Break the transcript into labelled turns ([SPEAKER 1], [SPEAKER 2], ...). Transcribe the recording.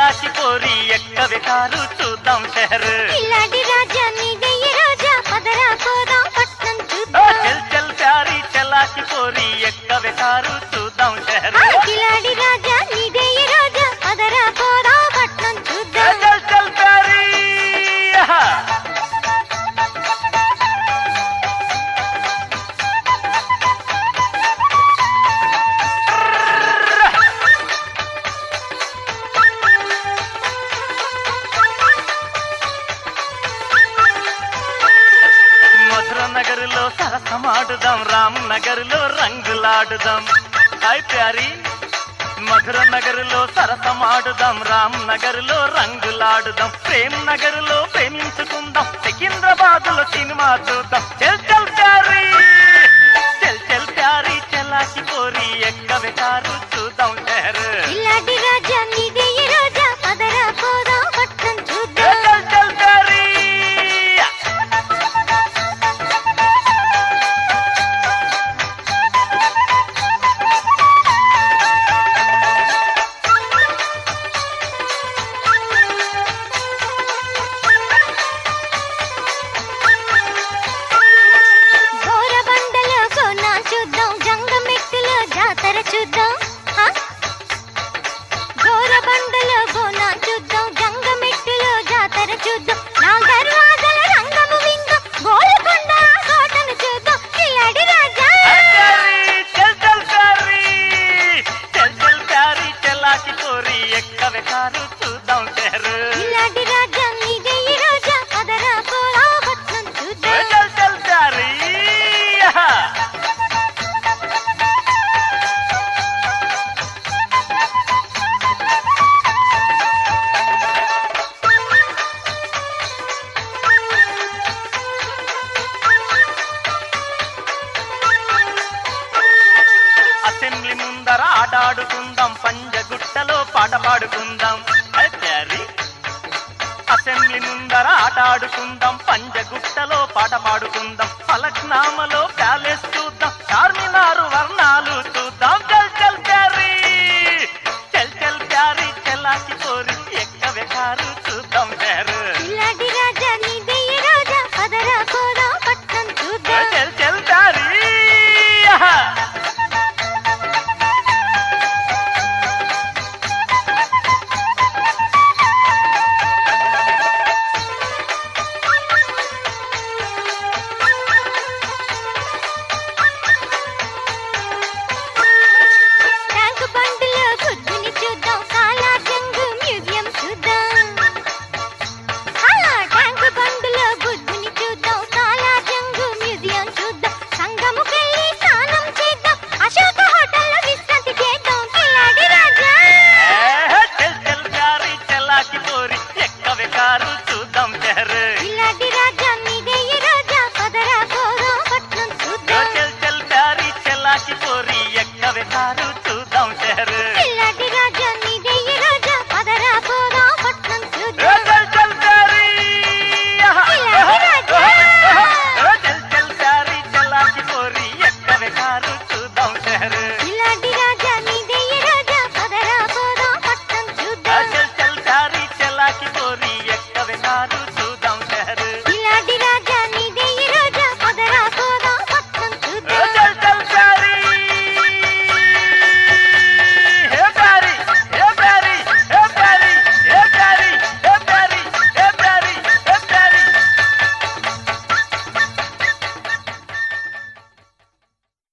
[SPEAKER 1] చలాకి పోరి ఎక్కవే కారు చూద్దాం షహర్
[SPEAKER 2] ఇలాంటి రాజా నీదయ్య రాజా పదరా పోదాం పట్నం
[SPEAKER 1] ఓ
[SPEAKER 2] చూద్దాం
[SPEAKER 1] చల్ చల్ ప్యారీ చలాకి పోరి ఎక్కవే కారు చూద్దాం షహర్
[SPEAKER 2] ఆ కిలాడి రాజా నీదయ్య రాజా పదరా పోదాం పట్నం
[SPEAKER 1] ఏ
[SPEAKER 2] చూద్దాం
[SPEAKER 1] చల్ చల్ ప్యారీ ఆహా. మధుర నగరులో సరసమాడుదాం రామ్ నగరులో రంగులాడుదాం హాయ్ ప్యారీ మధుర నగరులో సరసమాడుదాం రామ్ నగరులో రంగులాడుదాం ప్రేమ్ నగరులో ప్రేమించుకుందాం సికింద్రాబాదులో సినిమా చూద్దాం చెల్ చెల్ ప్యారీ చెల్ చెల్ ప్యారీ చెలాకి కోరి ఎక్కవే కారు చూద్దాం షహర్
[SPEAKER 2] ఇలాంటి రాజా నీదయ్య రాజా పదరా పోదాం పట్నం చూద్దాం
[SPEAKER 1] చెల్ చెల్ ప్యారీ
[SPEAKER 2] ఘోరబండలో కొన చూద్దాం జంగమెట్టులో జాతర చూద్దాం ఆ? ఘోరబండలో కొన చూద్దాం జంగమెట్టులో జాతర చూద్దాం నాల్ దర్వాజల రంగము విందాం గోల్కొండ కోటను చూద్దాం కిలాడి రాజా
[SPEAKER 1] ప్యారీ చల్ చల్ ప్యారీ చల్ చల్ ప్యారీ చలాకి కోరి ఎక్కవే కారు చూద్దాం షహర్
[SPEAKER 2] కిలాడి రాజా నీదే ఈ రోజా పదరా పోలా పట్నం చూద్దాం
[SPEAKER 1] చల్ చల్ ప్యారీ ఆహా. అసెంబ్లీ ముందర ఆటాడుకుందాం పంజగుట్టలో పాట పాడుకుందాం హే ప్యారీ అసెంబ్లీ ముందర ఆటాడుకుందాం పంజగుట్టలో పాట పాడుకుందాం ఫలక్నామలో ప్యాలెస్ చూద్దాం చార్మినారు వర్ణాలు చూద్దాం చల్ చల్ ప్యారీ చల్ చల్ ప్యారీ చలాకి పోరి ఎక్కవే కారు చూద్దాం ప్యారు
[SPEAKER 2] కిలాడి రాజా నీదే ఈ రోజా పదరా పోలా పట్నం చూద్దాం
[SPEAKER 1] చల్ చల్ ప్యారీ ఆహా.
[SPEAKER 2] ట్యాంక్ బండిలో బుద్ధుని చూద్దాం కాలాజంగు మ్యూజియం చూద్దాం ఆ ట్యాంక్ బండిలో బుద్ధుని చూద్దాం కాలాజంగు మ్యూజియం చూద్దాం సంగముకెళ్ళి స్నానం చేద్దాం అశోక హోటల్లో విశ్రాంతి చేద్దాం కిలాడి రాజా
[SPEAKER 1] ఏ, చల్ చల్ ప్యారీ చలాకి పోరి ఎక్కవే కారు చూద్దాం ప్యారు
[SPEAKER 2] కిలాడి రాజా నీదే ఈ రోజా పదరా పోదాం పట్నం చూద్దాం
[SPEAKER 1] చల్ చల్ ప్యారీ చలాకి పోరి ఎక్కవే కారు చూద్దాం షహర్
[SPEAKER 2] కిలాడి రాజా నీ